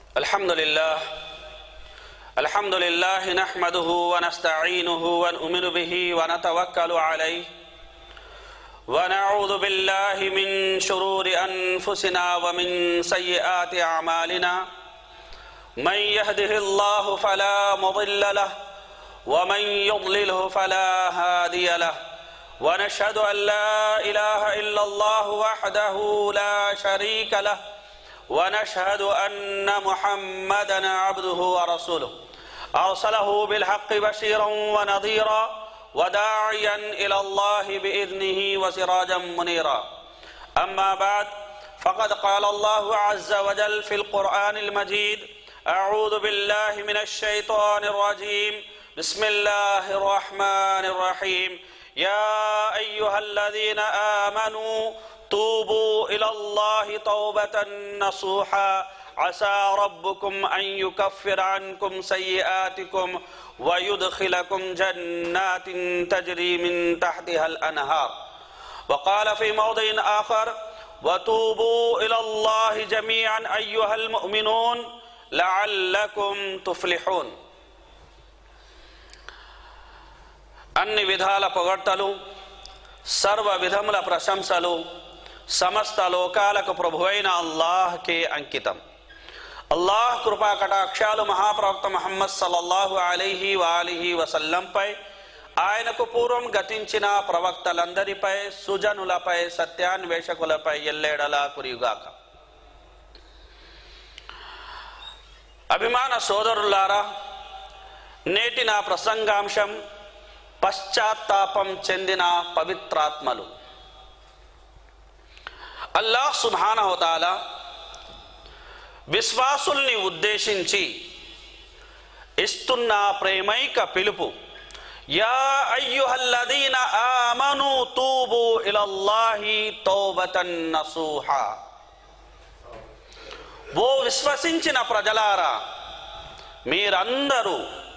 الحمد لله الحمد لله نحمده ونستعينه ونؤمن به ونتوكل عليه ونعوذ بالله من شرور انفسنا ومن سيئات اعمالنا من يهده الله فلا مضل له ومن يضلله فلا هادي له ونشهد ان لا اله الا الله وحده لا شريك له ونشهد ان محمدا عبده ورسوله ارسله بالحق بشيرا ونذيرا وداعيا الى الله باذنه وسراجا منيرا اما بعد فقد قال الله عز وجل في القران المجيد اعوذ بالله من الشيطان الرجيم بسم الله الرحمن الرحيم يا ايها الذين امنوا توبوا الى الله توبه نصوحا عسى ربكم ان يكفر عنكم سيئاتكم ويدخلكم جنات تجري من تحتها الانهار وقال في موضع اخر وتوبوا الى الله جميعا ايها المؤمنون لعلكم تفلحون అన్ని విధాల పొగడ్తలు సర్వ విధముల ప్రశంసలు సమస్త లోకాలకు ప్రభువైన అల్లాహ్కే అంకితం అల్లాహ్ కృపా కటాక్షాలు మహాప్రవక్త మహమ్మద్ సల్లల్లాహు అలీహి వాలిహి వసల్లంపై ఆయనకు పూర్వం గతించిన ప్రవక్తలందరిపై సుజనులపై సత్యాన్వేషకులపై ఎల్లేడలా కురియుగాక అభిమాన సోదరులారా నేటి నా ప్రసంగాంశం పశ్చాత్తాపం చెందిన పవిత్రాత్మలు అల్లాహ్ సుభానహోతాల విశ్వాసుల్ని ఉద్దేశించి ఇస్తున్న ప్రేమైక పిలుపు యా అయ్యుహల్లదీన ఆమను తూబు ఇలల్లాహి తౌబతన్ నసూహా ఓ విశ్వసించిన ప్రజలారా మీరందరూ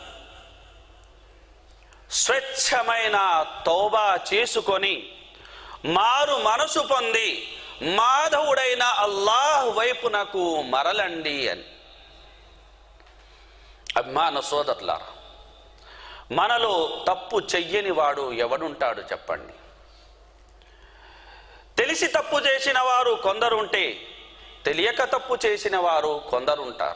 స్వచ్ఛమైన తౌబా చేసుకొని మారు మనసు పొంది మాధవుడైన అల్లాహ్ వైపునకు మరలండి అని అభిమాన సోదరులారా మనలో తప్పు చెయ్యని వాడు ఎవడుంటాడు చెప్పండి తెలిసి తప్పు చేసిన వారు కొందరుంటే తెలియక తప్పు చేసిన వారు కొందరుంటారు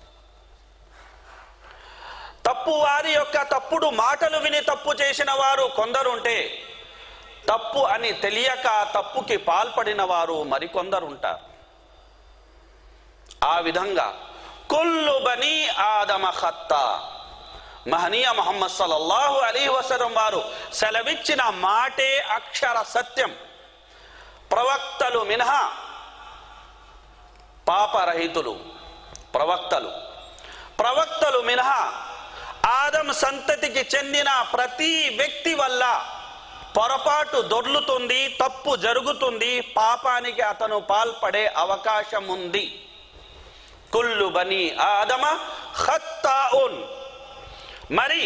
తప్పు వారి యొక్క తప్పుడు మాటలు విని తప్పు చేసిన వారు కొందరుంటే తప్పు అని తెలియక తప్పుకి పాల్పడిన వారు మరికొందరుంటారు ఆ విధంగా కుల్లు బనీ ఆదమ ఖత్తా మహనీయ మహమ్మద్ సల్లల్లాహు అలీ వసరం వారు సెలవిచ్చిన మాటే అక్షర సత్యం ప్రవక్తలు మినహా పాపరహితులు ప్రవక్తలు ప్రవక్తలు మినహా ఆదం సంతతికి చెందిన ప్రతి వ్యక్తి వల్ల పొరపాటు దొర్లుతుంది తప్పు జరుగుతుంది పాపానికి అతను పాల్పడే అవకాశం ఉంది కుల్లు బని ఆదమ ఖత్తాఉన్ మరి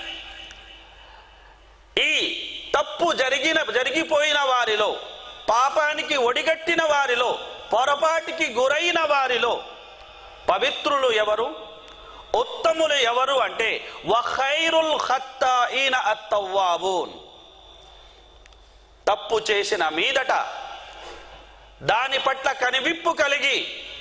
ఈ తప్పు జరిగిన జరిగిపోయిన వారిలో పాపానికి ఒడిగట్టిన వారిలో పొరపాటికి గురైన వారిలో పవిత్రులు ఎవరు ఉత్తములు ఎవరు అంటే వఖైరుల్ ఖత్తాయిన అత్తవ్వాబూన్ తప్పు చేసిన మీదట దాని పట్ల కనివిప్పు కలిగి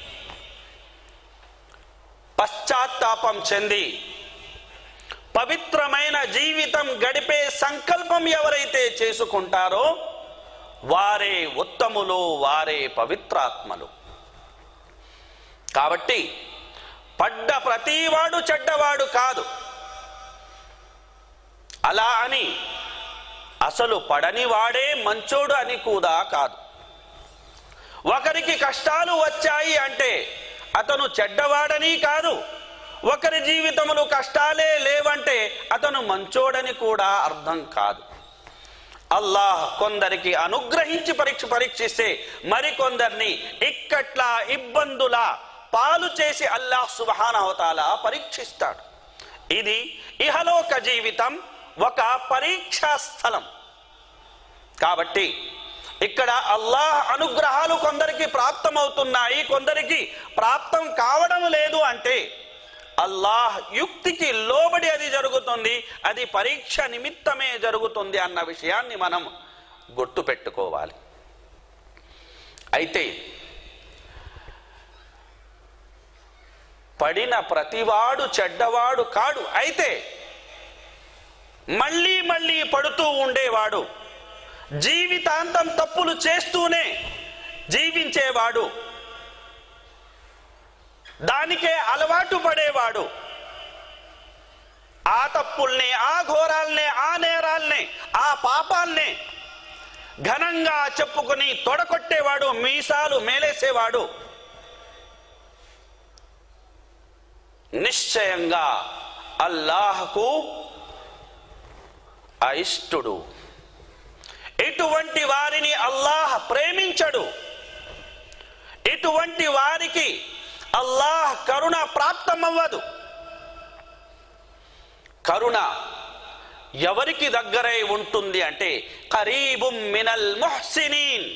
పశ్చాత్తాపం చెంది పవిత్రమైన జీవితం గడిపే సంకల్పం ఎవరైతే చేసుకుంటారో వారే ఉత్తములు వారే పవిత్రాత్మలు కాబట్టి పడ్డ ప్రతివాడు చెడ్డవాడు కాదు అలా అని అసలు పడని వాడే మంచోడు అని కూడా కాదు ఒకరికి కష్టాలు వచ్చాయి అంటే అతను చెడ్డవాడని కాదు ఒకరి జీవితములు కష్టాలే లేవంటే అతను మంచోడని కూడా అర్థం కాదు అల్లాహ్ కొందరికి అనుగ్రహించి పరీక్ష పరీక్షిస్తే మరికొందరిని ఇక్కట్ల ఇబ్బందుల పాలు చేసి అల్లాహ్ సుబహానవతాల పరీక్షిస్తాడు ఇది ఇహలోక జీవితం ఒక పరీక్షా స్థలం కాబట్టి ఇక్కడ అల్లాహ్ అనుగ్రహాలు కొందరికి ప్రాప్తమవుతున్నాయి కొందరికి ప్రాప్తం కావడం లేదు అంటే అల్లాహ్ యుక్తికి లోబడి అది జరుగుతుంది అది పరీక్ష నిమిత్తమే జరుగుతుంది అన్న విషయాన్ని మనం గుర్తుపెట్టుకోవాలి అయితే పడిన ప్రతివాడు చెడ్డవాడు కాడు అయితే మళ్ళీ మళ్ళీ పడుతూ ఉండేవాడు జీవితాంతం తప్పులు చేస్తూనే జీవించేవాడు దానికే అలవాటు పడేవాడు ఆ తప్పుల్ని ఆ ఘోరాల్ని ఆ నేరాల్ని ఆ పాపాల్ని ఘనంగా చెప్పుకుని తొడకొట్టేవాడు మీసాలు మేలేసేవాడు నిశ్చయంగా అల్లాహకు అయిష్టుడు ఇటువంటి వారిని అల్లాహ్ ప్రేమించడు ఇటువంటి వారికి అల్లాహ్ కరుణ ప్రాప్తమవ్వదు కరుణ ఎవరికి దగ్గరై ఉంటుంది అంటే కరీబుం మినల్ ముహ్సినీన్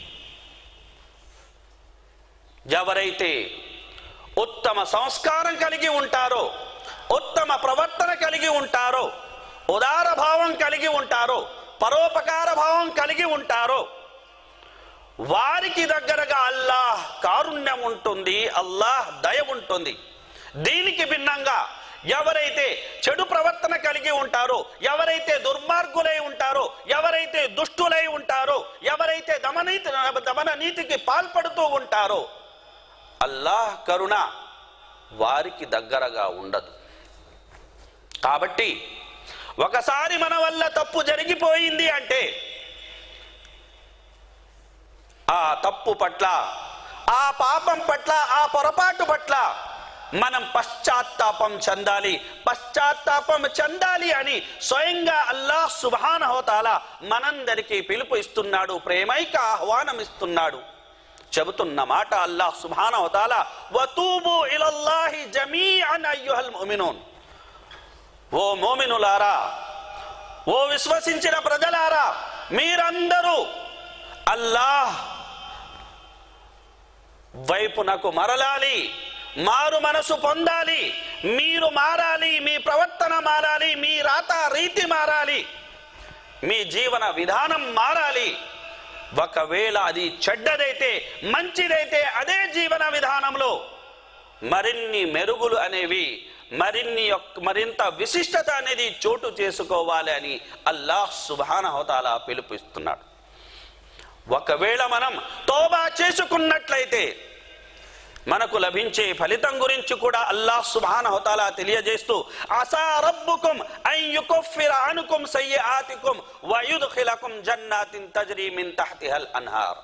ఎవరైతే ఉత్తమ సంస్కారం కలిగి ఉంటారో ఉత్తమ ప్రవర్తన కలిగి ఉంటారో ఉదార భావం కలిగి ఉంటారో పరోపకార భావం కలిగి ఉంటారో వారికి దగ్గరగా అల్లాహ్ కారుణ్యం ఉంటుంది అల్లాహ్ దయ ఉంటుంది దీనికి భిన్నంగా ఎవరైతే చెడు ప్రవర్తన కలిగి ఉంటారో ఎవరైతే దుర్మార్గులై ఉంటారో ఎవరైతే దుష్టులై ఉంటారో ఎవరైతే దమనీతి దమన నీతికి పాల్పడుతూ ఉంటారో అల్లాహ్ కరుణ వారికి దగ్గరగా ఉండదు కాబట్టి ఒకసారి మన వల్ల తప్పు జరిగిపోయింది అంటే ఆ తప్పు పట్ల ఆ పాపం పట్ల ఆ పొరపాటు పట్ల మనం పశ్చాత్తాపం చెందాలి పశ్చాత్తాపం చెందాలి అని స్వయంగా అల్లాహ్ సుబాన హోతాల మనందరికీ పిలుపు ఇస్తున్నాడు ప్రేమైక ఆహ్వానం ఇస్తున్నాడు చెబుతున్న మాట అల్లాహ్ సుబాన హోతాల వతూబు ఇలల్లాహి జమీఅన్ అయ్యుహల్ ముమినూన్ ఓ మోమినులారా ఓ విశ్వసించిన ప్రజలారా మీరందరూ అల్లాహ్ వైపునకు మరలాలి మారు మనసు పొందాలి మీరు మారాలి మీ ప్రవర్తన మారాలి మీ రాత రీతి మారాలి మీ జీవన విధానం మారాలి ఒకవేళ అది చెడ్డదైతే మంచిదైతే అదే జీవన విధానంలో మరిన్ని మెరుగులు అనేవి మరిన్ని యొక్క మరింత విశిష్టత అనేది చోటు చేసుకోవాలి అని అల్లాహ్ సుబాన హోతాలా పిలుపుస్తున్నాడు ఒకవేళ మనం తోబా చేసుకున్నట్లయితే మనకు లభించే ఫలితం గురించి కూడా అల్లాహ్ సుబాన హోతాలా తెలియజేస్తూ అసా రబ్బుకుం అన్ యుకఫిర అనుకుం సయ్యాతికుం వయుద్ఖిలకుం జన్నాతిన్ తజ్రీ మిన్ తహ్తిహల్ అన్హార్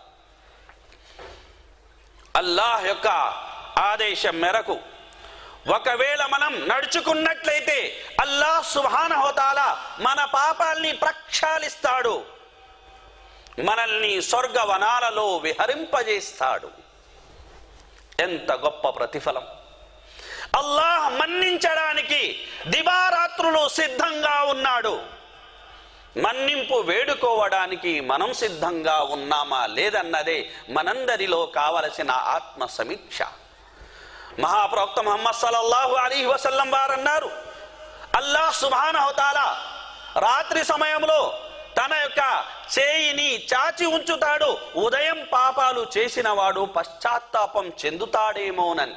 అల్లాహ్ యొక్క ఆదేశం మేరకు ఒకవేళ మనం నడుచుకున్నట్లయితే అల్లాహ్ సుబాన హోతాలా మన పాపాల్ని ప్రక్షాళిస్తాడు మనల్ని స్వర్గ వనాలలో విహరింపజేస్తాడు ఎంత గొప్ప ప్రతిఫలం అల్లాహ్ మన్నించడానికి దివారాత్రులు సిద్ధంగా ఉన్నాడు మన్నింపు వేడుకోవడానికి మనం సిద్ధంగా ఉన్నామా లేదన్నదే మనందరిలో కావలసిన ఆత్మ సమీక్ష మహాప్రవక్త ముహమ్మద్ సల్లల్లాహు అలీహి వసల్లం వారు అన్నారు అల్లాహ్ సుబాన హోతాలా రాత్రి సమయంలో తన యొక్క చేయిని చాచి ఉంచుతాడు ఉదయం పాపాలు చేసిన వాడు పశ్చాత్తాపం చెందుతాడేమోనని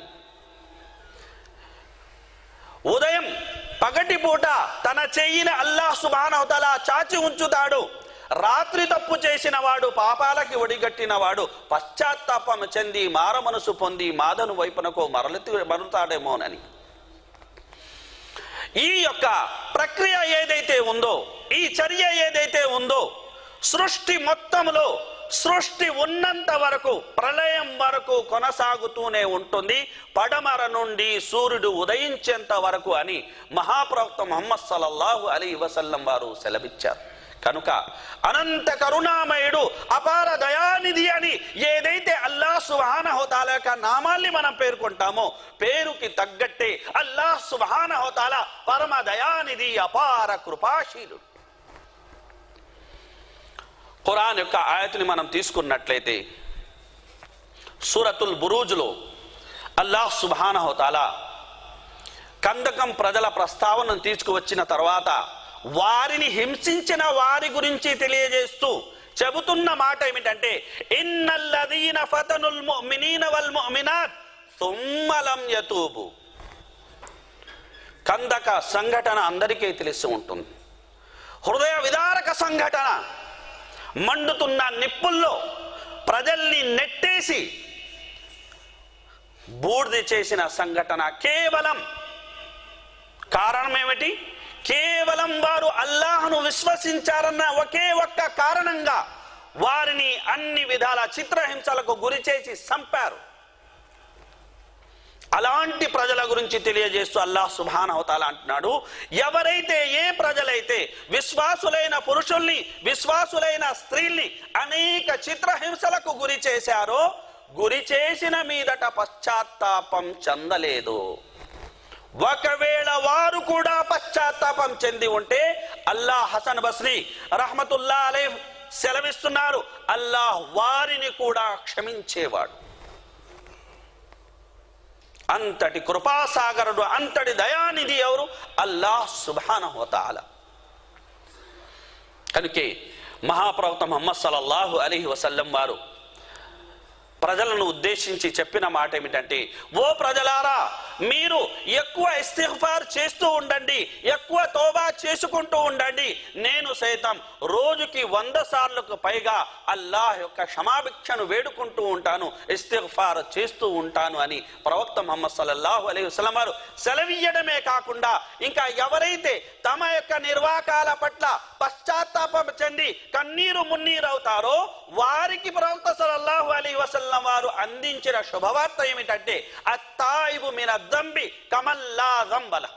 ఉదయం పగటి పూట తన చెయ్యిని అల్లాహ్ సుబానవతల చాచి ఉంచుతాడు రాత్రి తప్పు చేసిన వాడు పాపాలకి ఒడిగట్టిన వాడు పశ్చాత్తాపం చెంది మారమనసు పొంది మాదను వైపునకు మరలతి మరుతాడేమోనని ఈ యొక్క ప్రక్రియ ఏదైతే ఉందో ఈ చర్య ఏదైతే ఉందో సృష్టి మొత్తంలో సృష్టి ఉన్నంత వరకు ప్రళయం వరకు కొనసాగుతూనే ఉంటుంది పడమర నుండి సూర్యుడు ఉదయించేంత వరకు అని మహాప్రవక్త ముహమ్మద్ సల్లల్లాహు అలీ వసల్లం వారు సెలవిచ్చారు కనుక అనంత కరుణామయుడు అపార దయానిధి అని ఏదైతే అల్లాహ్ సుబాన హోతాల యొక్క నామాల్ని మనం పేర్కొంటామో పేరుకి తగ్గట్టే అల్లాహ్ సుబాన హోతాల పరమ దయానిధి అపార కృపాశీలుడు ఖురాన్ యొక్క ఆయతిని మనం తీసుకున్నట్లయితే సూరతుల్ బురూజ్లో అల్లాహ్ సుబానహోతాలా కందకం ప్రజల ప్రస్తావనను తీసుకువచ్చిన తర్వాత వారిని హింసించిన వారి గురించి తెలియజేస్తూ చెబుతున్న మాట ఏమిటంటే ఇన్నల్లదీన ఫతనుల్ ముమినీన వల్ ముమినాత్ తుమ్మలం యతూబు కందక సంఘటన అందరికీ తెలిసి ఉంటుంది హృదయ విదారక సంఘటన మండుతున్న నిప్పుల్లో ప్రజల్ని నెట్టేసి బూడిద చేసిన సంఘటన కేవలం కారణం ఏమిటి కేవలం వారు అల్లాహను విశ్వసించారన్న ఒకే ఒక్క కారణంగా వారిని అన్ని విధాల చిత్రహింసలకు గురి చేసి చంపారు అలాంటి ప్రజల గురించి తెలియజేస్తూ అల్లాహ్ సుభాన్ అవతాల అంటున్నాడు ఎవరైతే ఏ ప్రజలైతే విశ్వాసులైన పురుషుల్ని విశ్వాసులైన స్త్రీల్ని అనేక చిత్రహింసలకు గురి చేశారో గురి చేసిన మీదట పశ్చాత్తాపం చెందలేదు ఒకవేళ వారు కూడా పశ్చాత్తాపం చెంది ఉంటే అల్లాహ్ హసన్ బస్రి రహమతుల్లా అలే సెలవిస్తున్నారు అల్లాహ్ వారిని కూడా క్షమించేవాడు అంతటి కృపాసాగరుడు అంతటి దయానిధి ఎవరు అల్లాహ్ సుబానహోతాల కనుకే మహాప్రవక్త మహమ్మద్ సల్లల్లాహు అలీహి వసల్లం వారు ప్రజలను ఉద్దేశించి చెప్పిన మాట ఏమిటంటే ఓ ప్రజలారా మీరు ఎక్కువ ఇస్తిఫార్ చేస్తూ ఉండండి ఎక్కువ తోబా చేసుకుంటూ ఉండండి నేను సైతం రోజుకి వంద సార్లకు పైగా అల్లాహ్ యొక్క క్షమాభిక్షను వేడుకుంటూ ఉంటాను ఇస్తిఫార్ చేస్తూ ఉంటాను అని ప్రవక్త మహమ్మద్ సల్లల్లాహు అలైహి వసల్లం వారు సెలవీయడమే కాకుండా ఇంకా ఎవరైతే తమ యొక్క నిర్వాకాల పట్ల పశ్చాత్తాపం చెంది కన్నీరు మున్నీరు అవుతారో వారికి ప్రవక్త సల్లల్లాహు అలైహి వసల్లం వారు అందించిన శుభవార్త ఏమిటంటే అత్తాయిబు మిన దంబి కమల్లా గంబల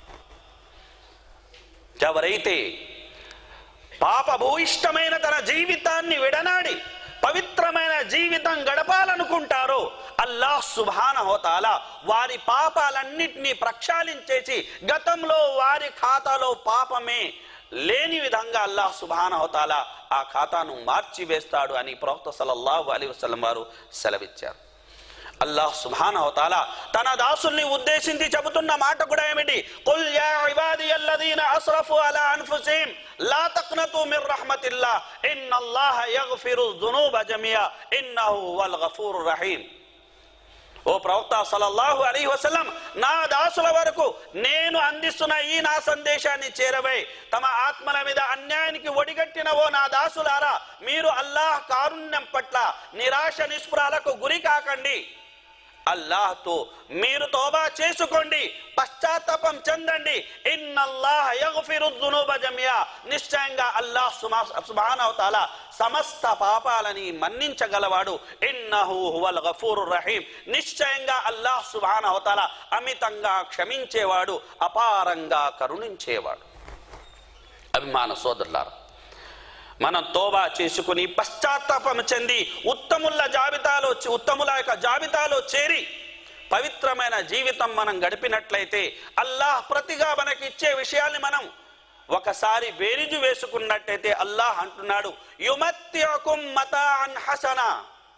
ఎవరైతే పాపభూయిష్టమైన తన జీవితాన్ని విడనాడి పవిత్రమైన జీవితం గడపాలనుకుంటారో అల్లాహ్ సుభాన హోతాల వారి పాపాలన్నిటినీ ప్రక్షాళించేసి గతంలో వారి ఖాతాలో పాపమే లేని విధంగా అల్లాహ్ సుభాన హోతాల ఆ ఖాతాను మార్చివేస్తాడు అని ప్రవక్త సల్లల్లాహు అలీ వసల్లం వారు సెలవిచ్చారు అల్లాహ్ సుబ్హానహు వతాల తన దాసుల్ని ఉద్దేశించి చెబుతున్న మాట కూడా ఏమిటి కుల్ యా ఇబాదియల్లదీన అస్రఫు అలా అన్ఫుసిహిం లా తక్నతు మిర్ రహ్మతిల్లా ఇన్నల్లాహ యగ్ఫిరు దునూబ జమియా ఇన్నహు వల్ గఫూరుర్ రహీం ఓ ప్రవక్త సల్లల్లాహు అలైహి వసల్లం నా దాసుల వరకు నేను అందిస్తున్న ఈ నా సందేశాన్ని చేరవై తమ ఆత్మల మీద అన్యాయానికి ఒడిగట్టిన ఓ నా దాసులారా మీరు అల్లాహ్ కారుణ్యం పట్ల నిరాశ నిస్పృహాలకు గురి కాకండి అల్లాహ్తో మీరు తోబా చేసుకోండి పశ్చాత్తాపం చెందండి ఇన్నల్లాహ్ యగ్ఫిరు దునూబ జమియా నిశ్చయంగా అల్లాహ్ సుబ్హానహు తాలా సమస్త పాపాలని మన్నించగలవాడు ఇన్నహు హువల్ గఫూరు రహీం నిశ్చయంగా అల్లాహ్ సుబ్హానహు తాలా అమితంగా క్షమించేవాడు అపారంగా కరుణించేవాడు అభిమాన సోదరులారా మనం తోబా చేసుకుని పశ్చాత్తాపం చెంది ఉత్తముల జాబితాలో ఉత్తముల యొక్క జాబితాలో చేరి పవిత్రమైన జీవితం మనం గడిపినట్లయితే అల్లాహ్ ప్రతిగా మనకి ఇచ్చే విషయాల్ని మనం ఒకసారి బేరిజు వేసుకున్నట్టయితే అల్లాహ్ అంటున్నాడు యుమత్యకుం మతాన్ హసనా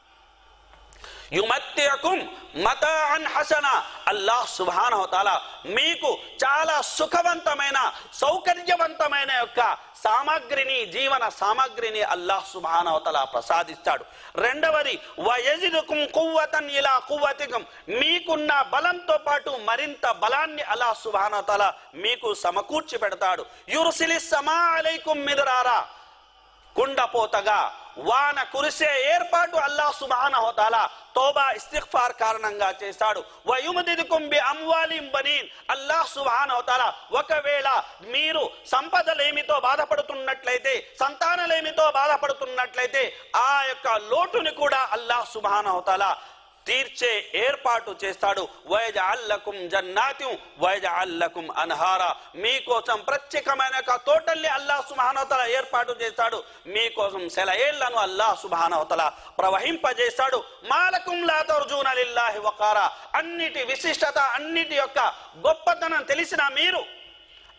యుమత్యకుం మతాన్ హసన అల్లాహ్ సుబ్హానహు తాలా మీకు చాలా సుఖవంతమైన సౌకర్యవంతమైన యొక్క సామాగ్రిని జీవన సామాగ్రిని అల్లాహ్ సుబ్హానహు తాలా ప్రసాదిస్తాడు రెండవది వయజిదుకుం కువ్వతన్ ఇలా కువ్వతికం మీకున్న బలంతో పాటు మరింత బలాన్ని అల్లాహ్ సుబ్హానహు తాలా మీకు సమకూర్చి పెడతాడు యుర్సిలిస్ సమా అలైకుం మిదరారా కుండపోతగా వాన కురిసే ఏర్పాటు అల్లాహ్ సుబ్హానహు తాలా తోబా ఇస్తిగ్ఫార్ కారణంగా చేస్తాడు వయుమదిదుకుం బి అమ్వాలిం బనీన్ అల్లాహ్ సుబ్హానహు తాలా ఒకవేళ మీరు సంపదలేమితో బాధపడుతున్నట్లయితే సంతానలేమితో బాధపడుతున్నట్లయితే ఆ యొక్క లోటుని కూడా అల్లాహ్ సుబ్హానహు తాలా తీర్చే ఏర్పాటు చేస్తాడు వైజఅల్లకుం జన్నాతిం వైజఅల్లకుం అన్హారా మీకోసం ప్రత్యేకమైన ఒక తోటల్ని అల్లాహ్ సుబ్హానహుతల ఏర్పాటు చేస్తాడు మీకోసం సెలయేళ్లను అల్లాహ్ సుబ్హానహుతల ప్రవహింపజేస్తాడు మాలకుం లా తర్జూన లిల్లాహి వకారా అన్నిటి విశిష్టత అన్నిటి యొక్క గొప్పతనం తెలిసిన మీరు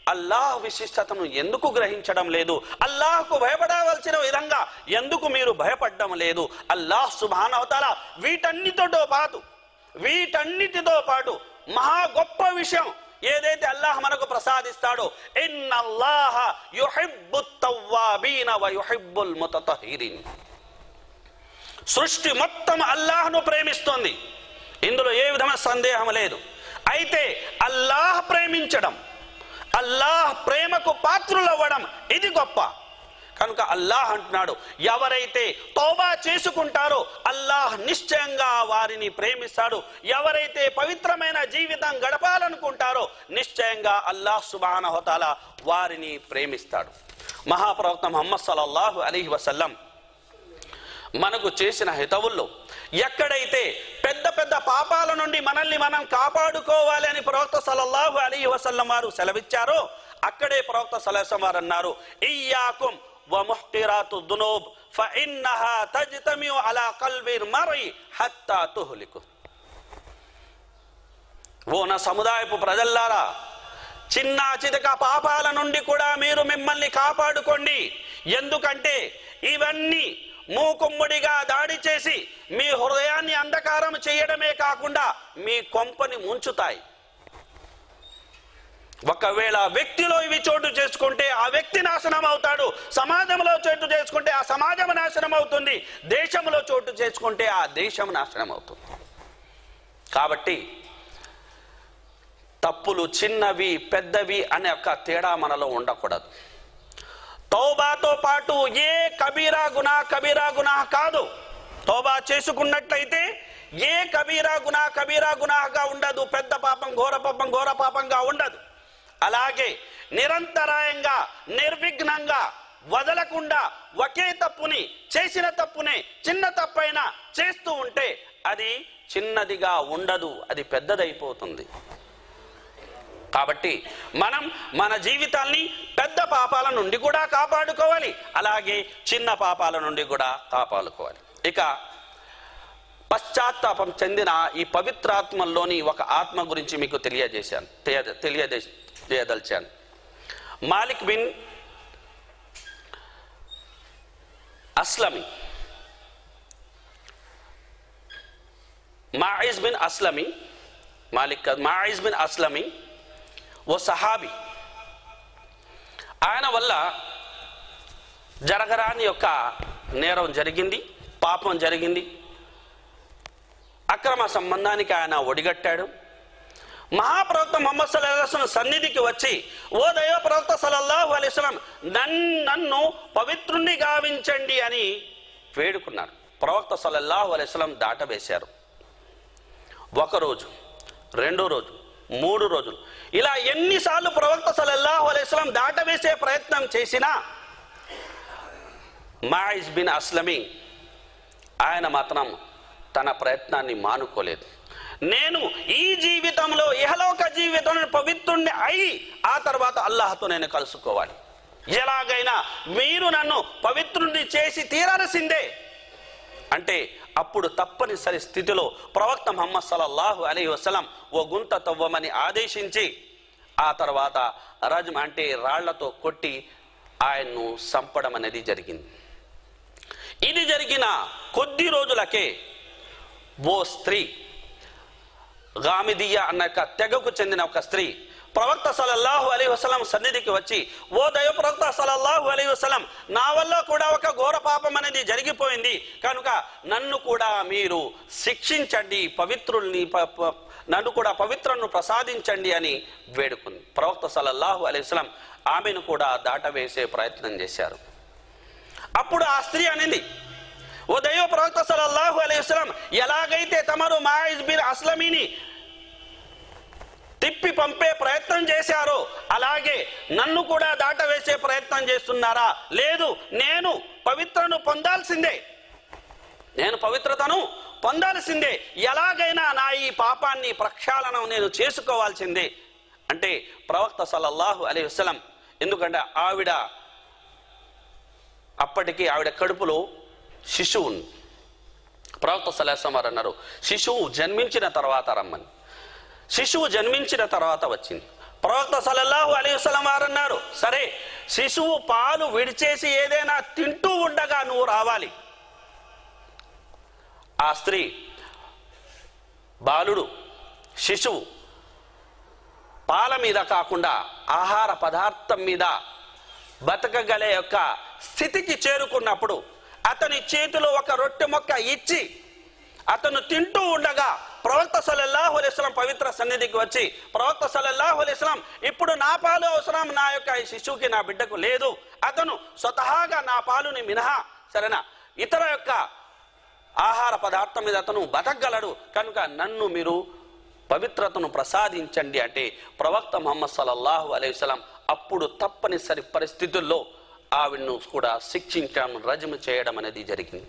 అల్లాహ్ విశిష్టతను ఎందుకు గ్రహించడం లేదు అల్లాహ్కు భయపడవలసిన విధంగా ఎందుకు మీరు భయపడడం లేదు అల్లాహ్ సుభానవతాల వీటన్నిటితో పాటు వీటన్నిటితో పాటు మహా గొప్ప విషయం ఏదైతే అల్లాహ్ మనకు ప్రసాదిస్తాడో ఇన్నల్లాహ యుహిబ్బుత్ తవ్వాబీన వ యుహిబ్బుల్ ముతతహిరిన్ సృష్టి మొత్తం అల్లాహ్ను ప్రేమిస్తుంది ఇందులో ఏ విధమైన సందేహం లేదు అయితే అల్లాహ్ ప్రేమించడం అల్లాహ్ ప్రేమకు పాత్రులవ్వడం ఇది గొప్ప కనుక అల్లాహ్ అంటున్నాడు ఎవరైతే తౌబా చేసుకుంటారో అల్లాహ్ నిశ్చయంగా వారిని ప్రేమిస్తాడు ఎవరైతే పవిత్రమైన జీవితం గడపాలనుకుంటారో నిశ్చయంగా అల్లాహ్ సుబానహతాల వారిని ప్రేమిస్తాడు మహాప్రవక్త ముహమ్మద్ సల్లల్లాహు అలీహి వసల్లం మనకు చేసిన హితవుల్లో ఎక్కడైతే పెద్ద పెద్ద పాపాల నుండి మనల్ని మనం కాపాడుకోవాలి అని ప్రవక్త సల్లల్లాహు అలీ వసల్లం వారు సెలవిచ్చారో అక్కడే ప్రవక్త సలహం వారు అన్నారు ఇయ్యాకుం ومحقرات الذنوب فإنها تجتمع على قلب المرء حتى تهلكه ఓ నా సముదాయపు ప్రజల్లారా చిన్న చితక పాపాల నుండి కూడా మీరు మిమ్మల్ని కాపాడుకోండి ఎందుకంటే ఇవన్నీ మూకుమ్ముడిగా దాడి చేసి మీ హృదయాన్ని అంధకారం చేయడమే కాకుండా మీ కొంపని ముంచుతాయి ఒకవేళ వ్యక్తిలో ఇవి చోటు చేసుకుంటే ఆ వ్యక్తి నాశనం అవుతాడు సమాజంలో చోటు చేసుకుంటే ఆ సమాజం నాశనం అవుతుంది దేశంలో చోటు చేసుకుంటే ఆ దేశం నాశనం అవుతుంది కాబట్టి తప్పులు చిన్నవి పెద్దవి అనే ఒక తేడా మనలో ఉండకూడదు తౌబాతో పాటు ఏ కబీరా గునా కబీరా గునా కాదు తౌబా చేసుకున్నట్లయితే ఏ కబీరా గునా కబీరా గునాగా ఉండదు పెద్ద పాపం ఘోర పాపం ఘోర పాపంగా ఉండదు అలాగే నిరంతరాయంగా నిర్విఘ్నంగా వదలకుండా ఒకే తప్పుని చేసిన తప్పునే చిన్న తప్పైనా చేస్తూ ఉంటే అది చిన్నదిగా ఉండదు అది పెద్దదైపోతుంది కాబట్టి మనం మన జీవితాల్ని పెద్ద పాపాల నుండి కూడా కాపాడుకోవాలి అలాగే చిన్న పాపాల నుండి కూడా కాపాడుకోవాలి ఇక పశ్చాత్తాపం చెందిన ఈ పవిత్రాత్మల్లోని ఒక ఆత్మ గురించి మీకు తెలియజేశాను తెలియ- తెలియజే తెలియదలిచాను Malik bin Aslami Maiz bin Aslami Malik కాదు, మాయిజ్ బిన్ అస్లమి ఓ సహాబి ఆయన వల్ల జరగరాని యొక్క నేరం జరిగింది పాపం జరిగింది అక్రమ సంబంధానికి ఆయన ఒడిగట్టాడు మహాప్రవక్త మొహమ్మద్ సల్లాహం సన్నిధికి వచ్చి ఓ దైవ ప్రవక్త సల్లల్లాహు అలైస్లం నన్ను పవిత్రుణ్ణి గావించండి అని వేడుకున్నారు ప్రవక్త సల్లల్లాహు అలైస్లం దాటవేశారు ఒకరోజు రెండో రోజు మూడు రోజులు ఇలా ఎన్నిసార్లు ప్రవక్త సల్లల్లాహు అలైస్లం దాటవేసే ప్రయత్నం చేసినా మాయిజ్ బిన్ అస్లమి ఆయన మాత్రం తన ప్రయత్నాన్ని మానుకోలేదు నేను ఈ జీవితంలో ఇహలోక జీవితంలో పవిత్రుణ్ణి అయి ఆ తర్వాత అల్లాహతో నేను కలుసుకోవాలి ఎలాగైనా మీరు నన్ను పవిత్రుణ్ణి చేసి తీరాల్సిందే అంటే అప్పుడు తప్పనిసరి స్థితిలో ప్రవక్త ముహమ్మద్ సల్లల్లాహు అలీ వసలం ఓ గుంత తవ్వమని ఆదేశించి ఆ తర్వాత రజం అంటే రాళ్లతో కొట్టి ఆయన్ను చంపడం అనేది జరిగింది ఇది జరిగిన కొద్ది రోజులకే ఓ స్త్రీ గామిదియా అన్న యొక్క తెగకు చెందిన ఒక స్త్రీ ప్రవక్త సలల్లాహు అలీ వసలం సన్నిధికి వచ్చి ఓ దైవ ప్రవక్త సలల్లాహు అలీ వసలం నా వల్ల కూడా ఒక ఘోర పాపం అనేది జరిగిపోయింది కనుక నన్ను కూడా మీరు శిక్షించండి పవిత్రుల్ని ప- ప- నన్ను కూడా పవిత్రను ప్రసాదించండి అని వేడుకుంది ప్రవక్త సలల్లాహు అలీ వసలం ఆమెను కూడా దాటవేసే ప్రయత్నం చేశారు అప్పుడు ఆ స్త్రీ అనింది ఓ దైవ ప్రవక్త సల్లల్లాహు అలైహి వసల్లం ఎలాగైతే తమరు మాయిజ్ బిన్ అస్లమీని తిప్పి పంపే ప్రయత్నం చేశారో అలాగే నన్ను కూడా దాటవేసే ప్రయత్నం చేస్తున్నారా లేదు నేను పవిత్రను పొందాల్సిందే నేను పవిత్రతను పొందాల్సిందే ఎలాగైనా నా ఈ పాపాన్ని ప్రక్షాళనం నేను చేసుకోవాల్సిందే అంటే ప్రవక్త సల్లల్లాహు అలైహి వసల్లం ఎందుకంటే ఆవిడ అప్పటికి ఆవిడ కడుపులో శిశువు ఉంది ప్రవక్త సలేసం వారు అన్నారు శిశువు జన్మించిన తర్వాత రమ్మని శిశువు జన్మించిన తర్వాత వచ్చింది ప్రవక్త సల్లల్లాహు అలైహి వసల్లం వారు అన్నారు సరే శిశువు పాలు విడిచేసి ఏదైనా తింటూ ఉండగా నువ్వు రావాలి ఆ స్త్రీ బాలుడు శిశువు పాల మీద కాకుండా ఆహార పదార్థం మీద బతకగలే యొక్క స్థితికి చేరుకున్నప్పుడు అతని చేతిలో ఒక రొట్టె మొక్క ఇచ్చి అతను తింటూ ఉండగా ప్రవక్త సల్లల్లాహు అలైస్లాం పవిత్ర సన్నిధికి వచ్చి ప్రవక్త సల్లల్లాహు అలైస్లాం ఇప్పుడు నా పాలు అవసరం నా యొక్క ఈ శిశువుకి నా బిడ్డకు లేదు అతను స్వతహాగా నా పాలుని మినహా సరేనా ఇతర యొక్క ఆహార పదార్థం మీద అతను బతకగలడు కనుక నన్ను మీరు పవిత్రతను ప్రసాదించండి అంటే ప్రవక్త ముహమ్మద్ సల్లల్లాహు అలైహి వసల్లం అప్పుడు తప్పనిసరి పరిస్థితుల్లో ఆవిడను కూడా శిక్షించడం రజము చేయడం అనేది జరిగింది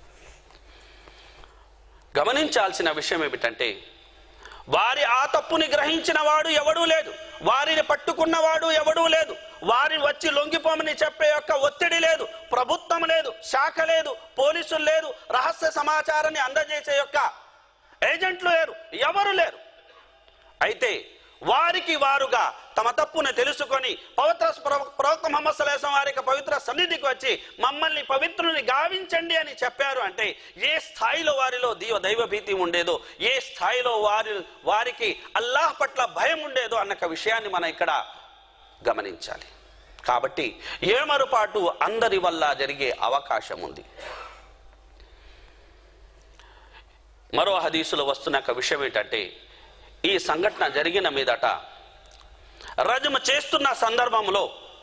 గమనించాల్సిన విషయం ఏమిటంటే వారి ఆ తప్పుని గ్రహించిన వాడు ఎవడూ లేదు వారిని పట్టుకున్నవాడు ఎవడూ లేదు వారిని వచ్చి లొంగిపోమని చెప్పే యొక్క ఒత్తిడి లేదు ప్రభుత్వం లేదు శాఖ లేదు పోలీసులు లేరు రహస్య సమాచారాన్ని అందజేసే యొక్క ఏజెంట్లు లేరు ఎవరు లేరు అయితే వారికి వారుగా తమ తప్పును తెలుసుకొని పవిత్ర ప్రవ- ప్రవక్త ముహమ్మద్ సల్లాహం వారికి పవిత్ర సన్నిధికి వచ్చి మమ్మల్ని పవిత్రుని గావించండి అని చెప్పారు అంటే ఏ స్థాయిలో వారిలో దైవ దైవ భీతి ఉండేదో ఏ స్థాయిలో వారి వారికి అల్లాహ్ పట్ల భయం ఉండేదో అన్న ఒక విషయాన్ని మనం ఇక్కడ గమనించాలి కాబట్టి ఏమరుపాటు అందరి వల్ల జరిగే అవకాశం ఉంది మరో హదీసులో వస్తున్న ఒక విషయం ఏంటంటే ఈ సంఘటన జరిగిన మీదట రజము చేస్తున్న సందర్భంలో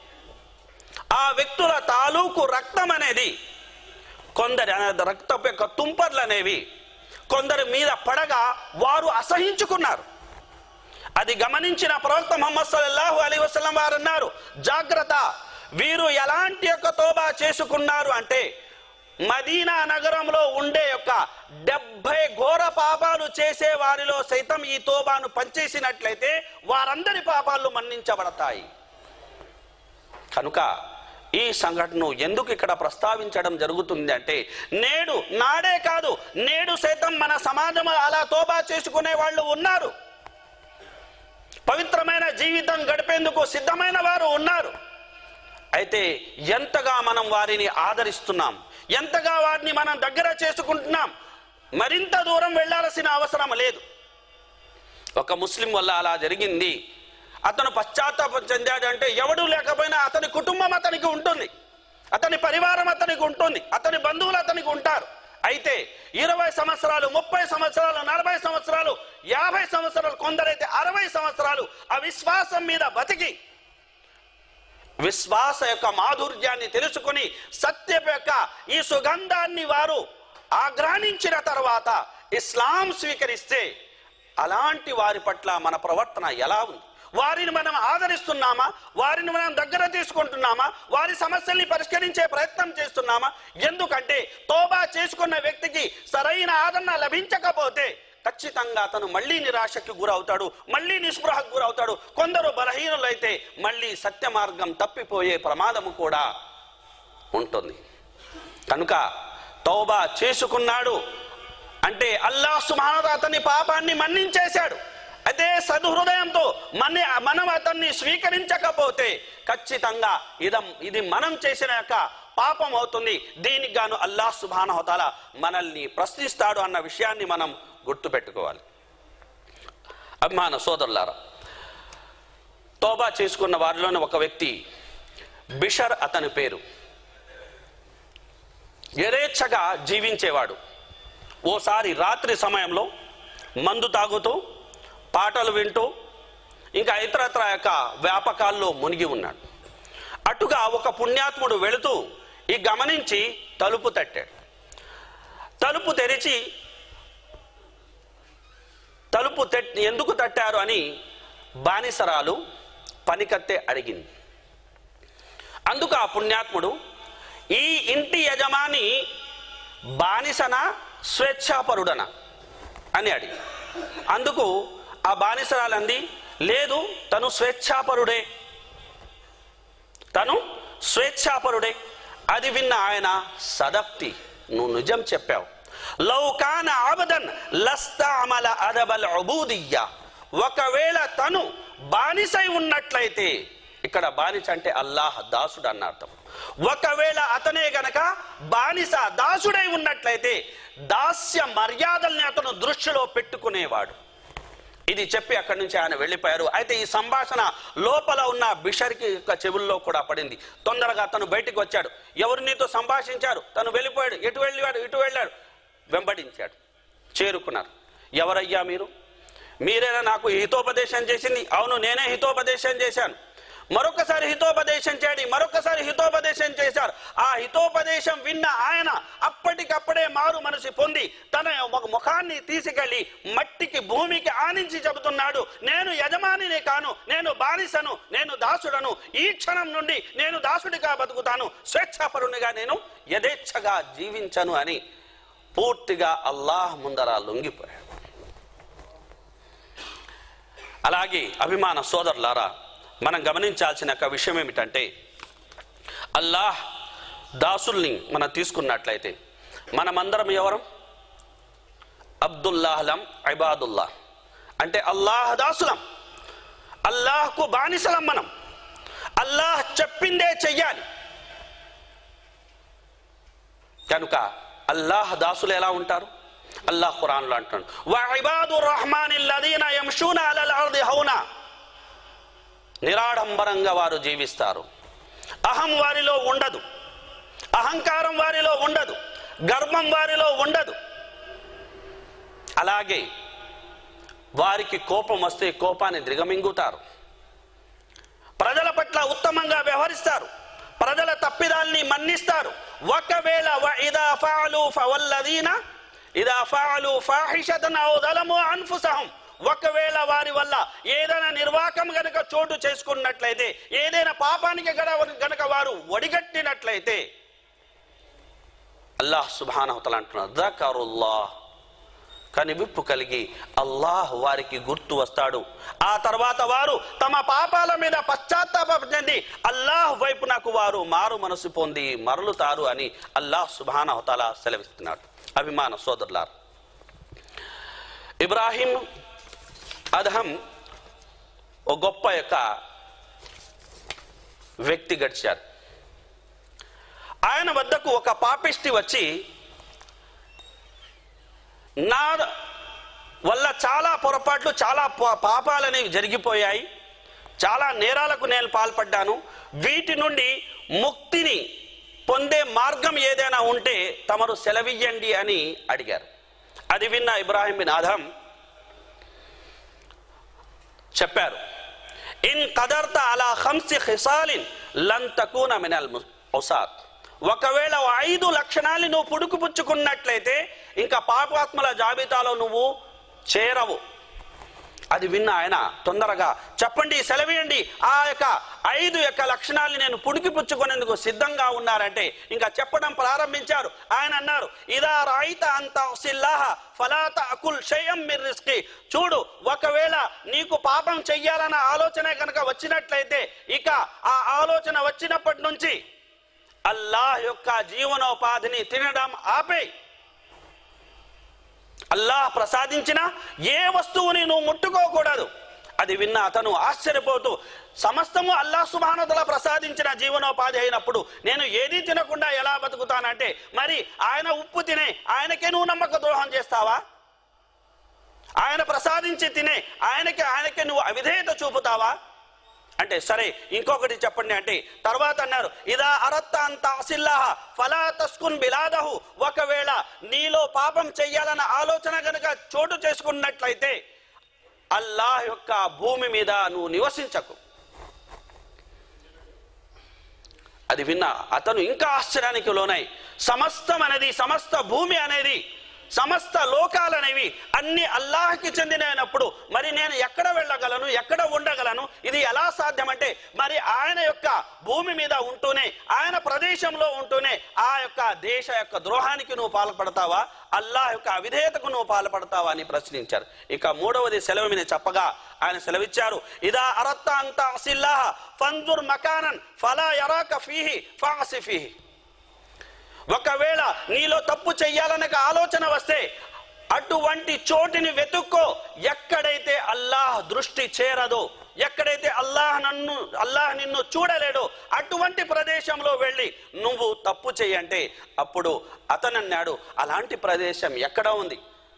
ఆ వ్యక్తుల తాలూకు రక్తం అనేది కొందరి అనే రక్తపు యొక్క తుంపర్లు అనేవి కొందరి మీద పడగా వారు అసహించుకున్నారు అది గమనించిన ప్రవక్త ముహమ్మద్ సల్లల్లాహు అలీ వసల్లం వారు అన్నారు జాగ్రత్త వీరు ఎలాంటి యొక్క తోబా చేసుకున్నారు అంటే మదీనా నగరంలో ఉండే యొక్క డెబ్బై ఘోర పాపాలు చేసే వారిలో సైతం ఈ తోబాను పనిచేసినట్లయితే వారందరి పాపాలు మన్నించబడతాయి కనుక ఈ సంఘటనను ఎందుకు ఇక్కడ ప్రస్తావించడం జరుగుతుంది అంటే నేడు నాడే కాదు నేడు సైతం మన సమాజం అలా తోబా చేసుకునే వాళ్ళు ఉన్నారు పవిత్రమైన జీవితం గడిపేందుకు సిద్ధమైన వారు ఉన్నారు అయితే ఎంతగా మనం వారిని ఆదరిస్తున్నాం ఎంతగా వారిని మనం దగ్గర చేసుకుంటున్నాం మరింత దూరం వెళ్ళాల్సిన అవసరం లేదు ఒక ముస్లిం వల్ల అలా జరిగింది అతను పశ్చాత్తాపం చెందాడు అంటే ఎవడు లేకపోయినా అతని కుటుంబం అతనికి ఉంటుంది అతని పరివారం అతనికి ఉంటుంది అతని బంధువులు అతనికి ఉంటారు అయితే ఇరవై సంవత్సరాలు ముప్పై సంవత్సరాలు నలభై సంవత్సరాలు యాభై సంవత్సరాలు కొందరైతే అరవై సంవత్సరాలు ఆ విశ్వాసం మీద బతికి విశ్వాస యొక్క మాధుర్యాన్ని తెలుసుకుని సత్యపు యొక్క ఈ సుగంధాన్ని వారు ఆగ్రానించిన తర్వాత ఇస్లాం స్వీకరిస్తే అలాంటి వారి పట్ల మన ప్రవర్తన ఎలా ఉంది వారిని మనం ఆదరిస్తున్నామా వారిని మనం దగ్గర తీసుకుంటున్నామా వారి సమస్యల్ని పరిష్కరించే ప్రయత్నం చేస్తున్నామా ఎందుకంటే తోబా చేసుకున్న వ్యక్తికి సరైన ఆదరణ లభించకపోతే ఖచ్చితంగా అతను మళ్ళీ నిరాశకి గురవుతాడు మళ్ళీ నిస్పృహకు గురవుతాడు కొందరు బలహీనులైతే మళ్ళీ సత్య మార్గం తప్పిపోయే ప్రమాదము కూడా ఉంటుంది కనుక తౌబా చేసుకున్నాడు అంటే అల్లాహ్ సుమానత అతని పాపాన్ని మన్నించేశాడు అదే సదుహృదయంతో మన మనం అతన్ని స్వీకరించకపోతే ఖచ్చితంగా ఇదం ఇది మనం చేసిన యొక్క పాపం అవుతుంది దీనికి గాను అల్లాహ్ సుబానహతాల మనల్ని ప్రశ్నిస్తాడు అన్న విషయాన్ని మనం గుర్తుపెట్టుకోవాలి అభిమాన సోదరులారా తోబా చేసుకున్న వారిలోని ఒక వ్యక్తి బిషర్ అతని పేరు యథేచ్ఛగా జీవించేవాడు ఓసారి రాత్రి సమయంలో మందు తాగుతూ పాటలు వింటూ ఇంకా ఇతరత్ర యొక్క వ్యాపకాల్లో మునిగి ఉన్నాడు అటుగా ఒక పుణ్యాత్ముడు వెళుతూ ఈ గమనించి తలుపు తట్టాడు తలుపు తెరిచి తలుపు తెట్ ఎందుకు తట్టారు అని బానిసరాలు పనికత్తే అడిగింది అందుకు ఆ పుణ్యాత్ముడు ఈ ఇంటి యజమాని బానిసన స్వేచ్ఛాపరుడన అని అడిగి అందుకు ఆ బానిసరాలంది లేదు తను స్వేచ్ఛాపరుడే తను స్వేచ్ఛాపరుడే అది విన్న ఆయన సదక్తి నువ్వు నిజం చెప్పావు లౌకాన ఆబదన్ లస్తామల అదబల్ అబూదియ్య ఒకవేళ తను బానిసై ఉన్నట్లయితే ఇక్కడ బానిస అంటే అల్లాహ్ దాసుడు అన్న అర్థం ఒకవేళ అతనే గనక బానిస దాసుడై ఉన్నట్లయితే దాస్య మర్యాదల్ని అతను దృష్టిలో పెట్టుకునేవాడు ఇది చెప్పి అక్కడి నుంచి ఆయన వెళ్ళిపోయారు అయితే ఈ సంభాషణ లోపల ఉన్న బిషర్కి యొక్క చెవుల్లో కూడా పడింది తొందరగా తను బయటికి వచ్చాడు ఎవరు నీతో సంభాషించారు తను వెళ్ళిపోయాడు ఎటు వెళ్ళాడు ఇటు వెళ్ళాడు వెంబడించాడు చేరుకున్నారు ఎవరయ్యా మీరు మీరేనా నాకు హితోపదేశం చేసింది అవును నేనే హితోపదేశం చేశాను మరొకసారి హితోపదేశం చేయడి మరొకసారి హితోపదేశం చేశారు ఆ హితోపదేశం విన్న ఆయన అప్పటికప్పుడే మారు మనసు పొంది తన ఒక ముఖాన్ని తీసుకెళ్లి మట్టికి భూమికి ఆనించి చెబుతున్నాడు నేను యజమానిని కాను నేను బానిసను నేను దాసుడను ఈ క్షణం నుండి నేను దాసుడిగా బతుకుతాను స్వేచ్ఛాపరునిగా నేను యథేచ్ఛగా జీవించను అని పూర్తిగా అల్లాహ్ ముందర లొంగిపోయాడు అలాగే అభిమాన సోదరులారా మనం గమనించాల్సిన ఒక విషయం ఏమిటంటే అల్లాహ్ దాసుల్ని మనం తీసుకున్నట్లయితే మనమందరం ఎవరం అబ్దుల్లాహలం ఐబాదుల్లా అంటే అల్లాహ్ దాసులం అల్లాహ్కు బానిసలం మనం అల్లాహ్ చెప్పిందే చెయ్యాలి కనుక అల్లాహ్ దాసులు ఎలా ఉంటారు అల్లాహ్ ఖురాన్లో అంటాడు వఇబాదు రహమాన్ లదీన యమ్షూన అలల్ అర్ది హౌనా నిరాడంబరంగా వారు జీవిస్తారు అహం వారిలో ఉండదు అహంకారం వారిలో ఉండదు గర్వం వారిలో ఉండదు అలాగే వారికి కోపం వస్తే కోపాన్ని దిగమింగుతారు ప్రజల పట్ల ఉత్తమంగా వ్యవహరిస్తారు ప్రజల తప్పిదాల్ని మన్నిస్తారు ఒకవేళ వ- ఇదా ఫఅలు ఫవల్లదీన ఇదా ఫఅలు ఫాహిషతన్ ఔ దలము అన్ఫుసహum ఒకవేళ వారి వల్ల ఏదైనా నిర్వాకం గనక చోటు చేసుకున్నట్లయితే ఏదైనా పాపానికి గన- గనక వారు ఒడిగట్టినట్లయితే అల్లాహ్ సుబ్హానహుతల అంటున్నారు దకరుల్లాహ్ కానీ విప్పు కలిగి అల్లాహ్ వారికి గుర్తు వస్తాడు ఆ తర్వాత వారు తమ పాపాల మీద పశ్చాత్తాపం చెంది అల్లాహ్ వైపు నాకు వారు మారు మనసు పొంది మరలుతారు అని అల్లాహ్ సుబానహతల సెలవిస్తున్నాడు అభిమాన సోదరులారు ఇబ్రాహీం అదహం ఒక గొప్ప యొక్క వ్యక్తి గడిచారు ఆయన వద్దకు ఒక పాపిష్టి వచ్చి నా వల్ల చాలా పొరపాట్లు చాలా పా- పాపాలనేవి జరిగిపోయాయి చాలా నేరాలకు నేను పాల్పడ్డాను వీటి నుండి ముక్తిని పొందే మార్గం ఏదైనా ఉంటే తమరు సెలవియ్యండి అని అడిగారు అది విన్న ఇబ్రాహిం బిన్ ఆదం చెప్పారు ఇన్ కదర్త అలా హంసి ఖిసాలిన్ లన్ తకూన మినల్ ఉసాత్ ఒకవేళ ఓ ఐదు లక్షణాలు నువ్వు పుడుకుపుచ్చుకున్నట్లయితే ఇంకా పాపాత్మల జాబితాలో నువ్వు చేరవు అది విన్న ఆయన తొందరగా చెప్పండి సెలవేయండి ఆ యొక్క ఐదు యొక్క లక్షణాలు నేను పుడికిపుచ్చుకునేందుకు సిద్ధంగా ఉన్నారంటే ఇంకా చెప్పడం ప్రారంభించారు ఆయన అన్నారు ఇదా రాయిత అంత సిల్లాహ ఫలాత అకుల్ షయం మిర్ రిస్కి చూడు ఒకవేళ నీకు పాపం చెయ్యాలన్న ఆలోచన కనుక వచ్చినట్లయితే ఇక ఆ ఆలోచన వచ్చినప్పటి నుంచి అల్లాహ్ యొక్క జీవనోపాధిని తినడం ఆపేయి అల్లాహ్ ప్రసాదించిన ఏ వస్తువుని నువ్వు ముట్టుకోకూడదు అది విన్న అతను ఆశ్చర్యపోతూ సమస్తము అల్లాహ్ సుబానతల ప్రసాదించిన జీవనోపాధి అయినప్పుడు నేను ఏదీ తినకుండా ఎలా బతుకుతానంటే మరి ఆయన ఉప్పు తినే ఆయనకే నువ్వు నమ్మక ద్రోహం చేస్తావా ఆయన ప్రసాదించి తినే ఆయనకి ఆయనకే నువ్వు అవిధేయత చూపుతావా అంటే సరే ఇంకొకటి చెప్పండి అంటే తర్వాత అన్నారు ఇదా అరత్త అంత అసిల్లాహ ఫలా తస్కున్ బిలాదహు ఒకవేళ నీలో పాపం చెయ్యాలన్న ఆలోచన గనుక చోటు చేసుకున్నట్లయితే అల్లాహ్ యొక్క భూమి మీద నువ్వు నివసించకు అది విన్న అతను ఇంకా ఆశ్చర్యానికి లోనై సమస్తం అనేది సమస్త భూమి అనేది సమస్త లోకాలనేవి అన్ని అల్లాహ్కి చెందినప్పుడు మరి నేను ఎక్కడ వెళ్ళగలను ఎక్కడ ఉండగలను ఇది ఎలా సాధ్యమంటే మరి ఆయన యొక్క భూమి మీద ఉంటూనే ఆయన ప్రదేశంలో ఉంటూనే ఆ యొక్క దేశ యొక్క ద్రోహానికి నువ్వు పాల్పడతావా అల్లాహ్ యొక్క అవిధేయతకు నువ్వు పాల్పడతావా అని ప్రశ్నించారు ఇక మూడవది సెలవు మీద చెప్పగా ఆయన సెలవిచ్చారు ఇదా అరత్త అంత అసిల్లాహ ఫంజుర్ మకానన్ ఫలా యరాక ఫీహి ఫాసి ఫీహి ఒకవేళ నీలో తప్పు చెయ్యాలనే ఆలోచన వస్తే అటువంటి చోటిని వెతుక్కో ఎక్కడైతే అల్లాహ్ అల్లాహ్ దృష్టి చేరదో ఎక్కడైతే అల్లాహ్ నన్ను అల్లాహ్ నిన్ను చూడలేడో అటువంటి ప్రదేశంలో వెళ్ళి నువ్వు తప్పు చేయంటే అప్పుడు అతను అన్నాడు అలాంటి ప్రదేశం ఎక్కడ ఉంది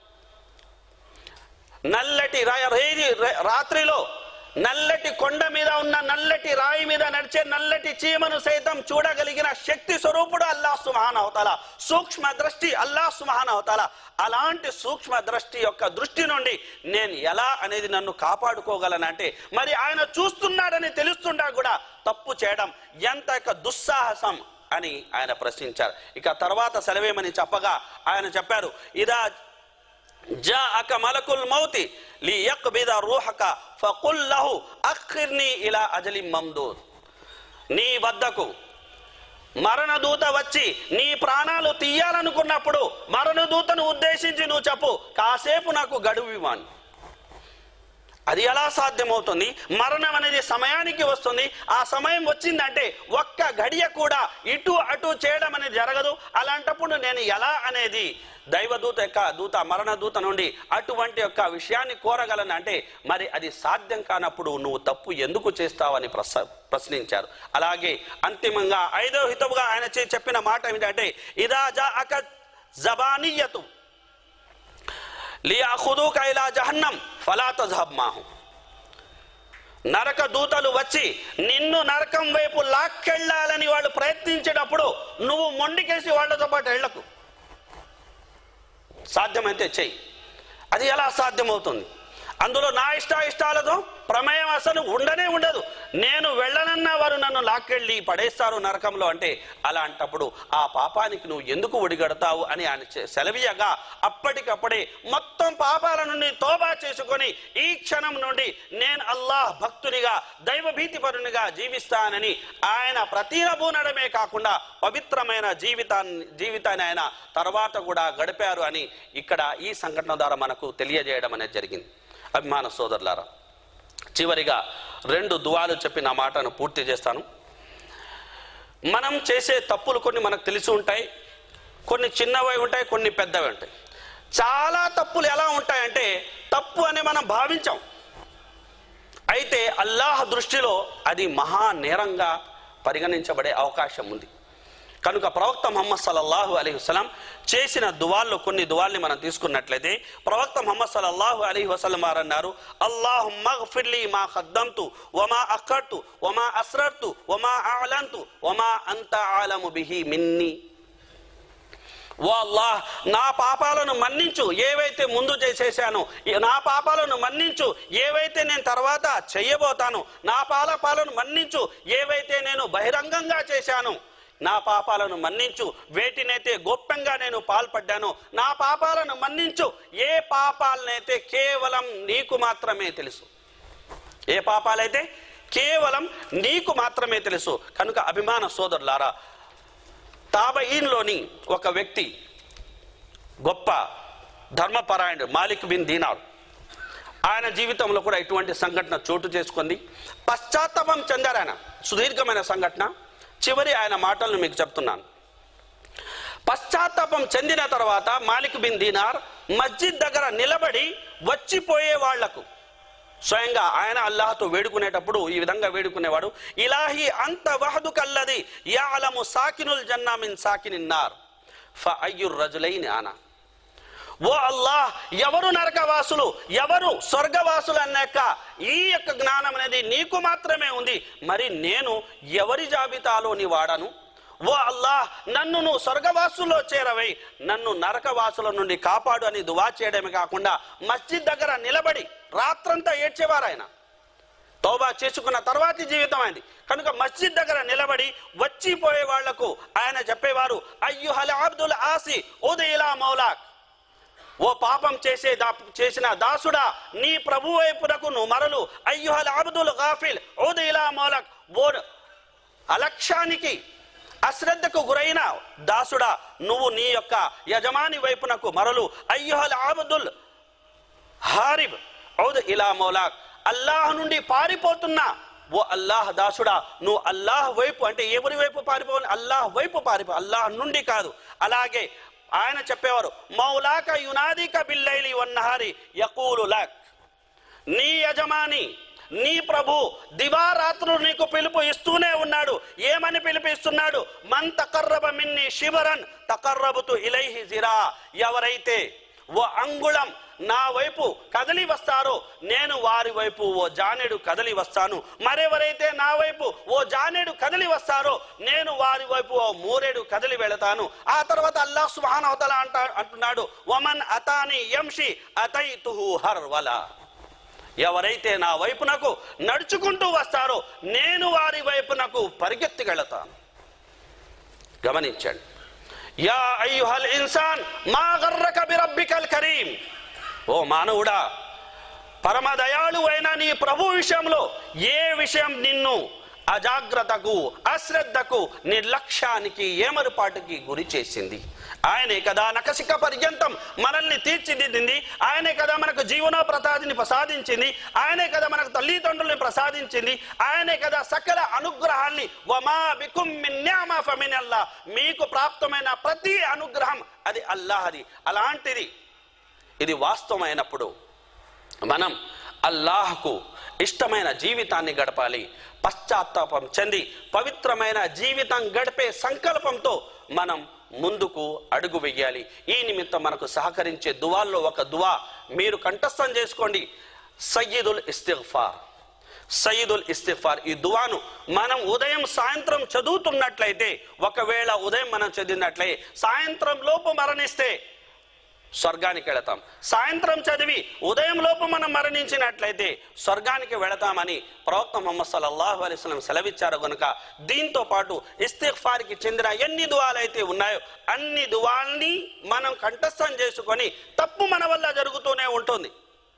నల్లటి రా- రేయి- రే- రాత్రిలో నల్లటి కొండ మీద ఉన్న నల్లటి రాయి మీద నడిచే నల్లటి చీమను సైతం చూడగలిగిన శక్తి స్వరూపుడు అల్లాహ్ సుమహాన్ అవతాల సూక్ష్మ దృష్టి అల్లాహ్ సుమహాన్ అవతాల అలాంటి సూక్ష్మ దృష్టి యొక్క దృష్టి నుండి నేను ఎలా అనేది నన్ను కాపాడుకోగలనంటే మరి ఆయన చూస్తున్నాడని తెలుస్తుండా కూడా తప్పు చేయడం ఎంత యొక్క దుస్సాహసం అని ఆయన ప్రశ్నించారు ఇక తర్వాత సెలవేమని చెప్పగా ఆయన చెప్పారు ఇదా جاءك ملك الموت ليقبض روحك فقل له أخرني إلى أجل ممدود నీ వద్దకు మరణదూత వచ్చి నీ ప్రాణాలు తీయాలనుకున్నప్పుడు మరణదూతను ఉద్దేశించి నువ్వు చెప్పు కాసేపు నాకు గడువు ఇవ్వని అది ఎలా సాధ్యమవుతుంది మరణం అనేది సమయానికి వస్తుంది ఆ సమయం వచ్చిందంటే ఒక్క గడియ కూడా ఇటు అటు చేయడం అనేది జరగదు అలాంటప్పుడు నేను ఎలా అనేది దైవదూత యొక్క దూత మరణ దూత నుండి అటువంటి యొక్క విషయాన్ని కోరగలను అంటే మరి అది సాధ్యం కానప్పుడు నువ్వు తప్పు ఎందుకు చేస్తావని ప్రశ్న ప్రశ్నించారు అలాగే అంతిమంగా ఐదో హితవుగా ఆయన చే- చెప్పిన మాట ఏమిటంటే ఇదా జా అక జబానీయతు లియాఖుదూక ఇలా జహన్నం ఫలా తజ్హబ్ మాహు నరక దూతలు వచ్చి నిన్ను నరకం వైపు లాక్కెళ్ళాలని వాళ్ళు ప్రయత్నించేటప్పుడు నువ్వు మొండికేసి వాళ్ళతో పాటు వెళ్ళకు సాధ్యమైతే చెయ్యి అది ఎలా సాధ్యమవుతుంది అందులో నా ఇష్ట ఇష్టాలతో ప్రమేయం అసలు ఉండనే ఉండదు నేను వెళ్ళనన్నా వారు నన్ను లాక్కెళ్ళి పడేస్తారు నరకంలో అంటే అలాంటప్పుడు ఆ పాపానికి నువ్వు ఎందుకు ఒడిగడతావు అని ఆయన చె- సెలవీయగా అప్పటికప్పుడే మొత్తం పాపాల నుండి తోబా చేసుకొని ఈ క్షణం నుండి నేను అల్లాహ్ భక్తునిగా దైవభీతి పరునిగా జీవిస్తానని ఆయన ప్రతినబూనడమే కాకుండా పవిత్రమైన జీవితాన్ని జీవితాన్ని ఆయన తర్వాత కూడా గడిపారు అని ఇక్కడ ఈ సంఘటన ద్వారా మనకు తెలియజేయడం అనేది జరిగింది అభిమాన సోదరులారా చివరిగా రెండు దువాలు చెప్పి నా మాటను పూర్తి చేస్తాను మనం చేసే తప్పులు కొన్ని మనకు తెలిసి ఉంటాయి కొన్ని చిన్నవి ఉంటాయి కొన్ని పెద్దవి ఉంటాయి చాలా తప్పులు ఎలా ఉంటాయంటే తప్పు అని మనం భావించాం అయితే అల్లాహ్ దృష్టిలో అది మహా నేరంగా పరిగణించబడే అవకాశం ఉంది కనుక ప్రవక్త ముహమ్మద్ సల్లల్లాహు అలైహి వసల్లం చేసిన దువాల్లో కొన్ని దువాల్ని మనం తీసుకున్నట్లయితే ప్రవక్త ముహమ్మద్ సల్లల్లాహు అలైహి వసల్లం వారు అన్నారు అల్లాహు మగ్ఫిర్లీ మా ఖద్దంతు వమా అక్కర్తు వమా అస్రర్తు వమా అలంతు వమా అంత ఆలము బిహి మిన్ని ఓ అల్లాహ్ నా పాపాలను మన్నించు ఏవైతే ముందు చేసేసానో ఈ- నా పాపాలను మన్నించు ఏవైతే నేను తర్వాత చెయ్యబోతాను నా పాపాలను మన్నించు ఏవైతే నేను బహిరంగంగా చేశాను నా పాపాలను మన్నించు వేటినైతే గోప్యంగా నేను పాల్పడ్డాను నా పాపాలను మన్నించు ఏ పాపాలనైతే కేవలం నీకు మాత్రమే తెలుసు ఏ పాపాలైతే కేవలం నీకు మాత్రమే తెలుసు కనుక అభిమాన సోదరులారా తాబయీన్లోని ఒక వ్యక్తి గొప్ప ధర్మపరాయణుడు మాలిక్ బిన్ దీనార్ ఆయన జీవితంలో కూడా ఇటువంటి సంఘటన చోటు చేసుకుంది పశ్చాత్తాపం చెందారు ఆయన సుదీర్ఘమైన సంఘటన చివరి ఆయన మాటలను మీకు చెప్తున్నాను పశ్చాత్తాపం చెందిన తర్వాత మాలిక్ బిన్ దీనార్ మస్జిద్ దగ్గర నిలబడి వచ్చిపోయే వాళ్లకు స్వయంగా ఆయన అల్లాహతో వేడుకునేటప్పుడు ఈ విధంగా వేడుకునేవాడు ఇలాహి అంత వహదు కల్లది యాలము సాకినుల్ జన్నా మిన్ సాకినిన్నార్ ఫ అయ్యుర్ రజులైన్ ఆనా ఓ అల్లాహ్ ఎవరు నరకవాసులు ఎవరు స్వర్గవాసులు అన్నాక ఈ యొక్క జ్ఞానం అనేది నీకు మాత్రమే ఉంది మరి నేను ఎవరి జాబితాలోని వాడను ఓ అల్లాహ్ నన్ను నువ్వు స్వర్గవాసుల్లో చేరవై నన్ను నరకవాసుల నుండి కాపాడు అని దువా చేయడమే కాకుండా మస్జిద్ దగ్గర నిలబడి రాత్రంతా ఏడ్చేవారు ఆయన తోబా చేసుకున్న తర్వాతి జీవితం అయింది కనుక మస్జిద్ దగ్గర నిలబడి వచ్చిపోయే వాళ్లకు ఆయన చెప్పేవారు అయ్యుహల్ అబ్దుల్ ఆసి ఉదయలా మౌలాక్ ఓ పాపం చేసే దా చేసిన దాసుడా నీ ప్రభు వైపునకు నువ్వు మరలు అయ్యుహల్ అబ్దుల్ గాఫిల్ ఉదయలా మౌలక్ ఓ అలక్ష్యానికి అశ్రద్ధకు గురైన దాసుడా నువ్వు నీ యొక్క యజమాని వైపునకు మరలు అయ్యుహల్ అబ్దుల్ హారిబ్ ఔద్ ఇలా మౌలాక్ అల్లాహ్ నుండి పారిపోతున్నా ఓ అల్లాహ్ దాసుడా నువ్వు అల్లాహ్ వైపు అంటే ఎవరి వైపు పారిపోవాలి అల్లాహ్ వైపు పారిపో అల్లాహ్ నుండి కాదు అలాగే ఆయన చెప్పేవారు మౌలాక యునాదిక బిల్లైలి వన్నహారి యకూలు లాక్ నీ యజమాని నీ ప్రభు దివారాత్రులు నీకు పిలుపు ఇస్తూనే ఉన్నాడు ఏమని పిలిపిస్తున్నాడు మన్ తకర్రబ మిన్ని శివరన్ తకర్రబుతు ఇలైహి జిరా ఎవరైతే ఓ అంగుళం నా వైపు కదలి వస్తారో నేను వారి వైపు ఓ జానెడు కదలి వస్తాను మరెవరైతే నా వైపు ఓ జానెడు కదలి వస్తారో నేను వారి వైపు ఓ మూరెడు కదలి వెళతాను ఆ తర్వాత అల్లాహ్ సుబ్హానహు అంట అంటున్నాడు వమన్ అతాని యంషి అతైతుహు హర్వలా ఎవరైతే నా వైపునకు నడుచుకుంటూ వస్తారో నేను వారి వైపునకు పరిగెత్తికెళతాను గమనించండి యా అయ్యుహల్ ఇన్సాన్ మా గర్రక బిరబ్బికల్ కరీం ఓ మానవుడా పరమ దయాళు అయిన నీ ప్రభు విషయంలో ఏ విషయం నిన్ను అజాగ్రత్తకు అశ్రద్ధకు నిర్లక్ష్యానికి ఏమరుపాటుకి గురి చేసింది ఆయనే కదా నకసిక పర్యంతం మనల్ని తీర్చిదిద్దింది ఆయనే కదా మనకు జీవనోప్రసాదిని ప్రసాదించింది ఆయనే కదా మనకు తల్లిదండ్రుల్ని ప్రసాదించింది ఆయనే కదా సకల అనుగ్రహాల్ని వమా బికుం మిన్ నిఅమ ఫమినల్లా మీకు ప్రాప్తమైన ప్రతి అనుగ్రహం అది అల్లాహది అలాంటిది ఇది వాస్తవమైనప్పుడు మనం అల్లాహకు ఇష్టమైన జీవితాన్ని గడపాలి పశ్చాత్తాపం చెంది పవిత్రమైన జీవితం గడిపే సంకల్పంతో మనం ముందుకు అడుగు వెయ్యాలి ఈ నిమిత్తం మనకు సహకరించే దువాల్లో ఒక దువా మీరు కంఠస్థం చేసుకోండి సయ్యిదుల్ ఇస్తిగ్ఫార్ సయ్యిదుల్ ఇస్తిఫార్ ఈ దువాను మనం ఉదయం సాయంత్రం చదువుతున్నట్లయితే ఒకవేళ ఉదయం మనం చదివినట్లే సాయంత్రం లోపు మరణిస్తే స్వర్గానికి వెళతాం సాయంత్రం చదివి ఉదయం లోపు మనం మరణించినట్లయితే స్వర్గానికి వెళతామని ప్రవక్త ముహమ్మద్ సల్లల్లాహు అలైహి వసల్లం సెలవిచ్చారు గనుక దీంతో పాటు ఇస్తిగ్ఫార్కి చెందిన ఎన్ని దువాలైతే ఉన్నాయో అన్ని దువాల్ని మనం కంఠస్థం చేసుకొని తప్పు మన వల్ల జరుగుతూనే ఉంటుంది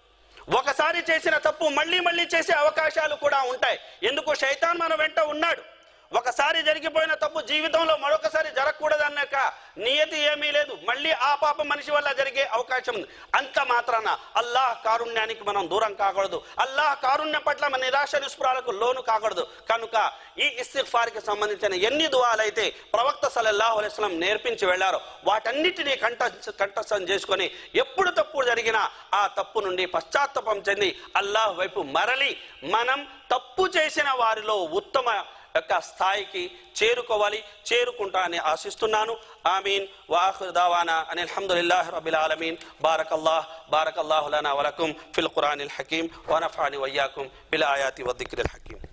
ఒకసారి చేసిన తప్పు మళ్ళీ మళ్ళీ చేసే అవకాశాలు కూడా ఉంటాయి ఎందుకు శైతాన్ మన వెంట ఉన్నాడు ఒకసారి జరిగిపోయిన తప్పు జీవితంలో మరొకసారి జరగకూడదన్నాక నియతి ఏమీ లేదు మళ్ళీ ఆ పాపం మనిషి వల్ల జరిగే అవకాశం ఉంది అంత మాత్రాన అల్లాహ్ కారుణ్యానికి మనం దూరం కాకూడదు అల్లాహ్ కారుణ్యం పట్ల మన నిరాశ నిస్పృహాలకు లోను కాకూడదు కనుక ఈ ఇస్తిఫార్కి సంబంధించిన ఎన్ని దువాలైతే ప్రవక్త సల్లల్లాహు అలైహి వసల్లం నేర్పించి వెళ్ళారో వాటన్నిటినీ కంఠ కంఠస్థం చేసుకొని ఎప్పుడు తప్పు జరిగినా ఆ తప్పు నుండి పశ్చాత్తాపం చెంది అల్లాహ్ వైపు మరలి మనం తప్పు చేసిన వారిలో ఉత్తమ యొక్క స్థాయికి చేరుకోవాలి చేరుకుంటా అని ఆశిస్తున్నాను ఆమీన్ వాఖిర్ దావానా అని అల్హమ్దులిల్లాహి రబ్బిల్ ఆలమీన్ బారకల్లాహ్ బారకల్లాహు లనా వలకుం ఫిల్ ఖురానిల్ హకీం వనఫాని వయ్యాకుం బిల్ ఆయాతి వద్దిక్రిల్ హకీం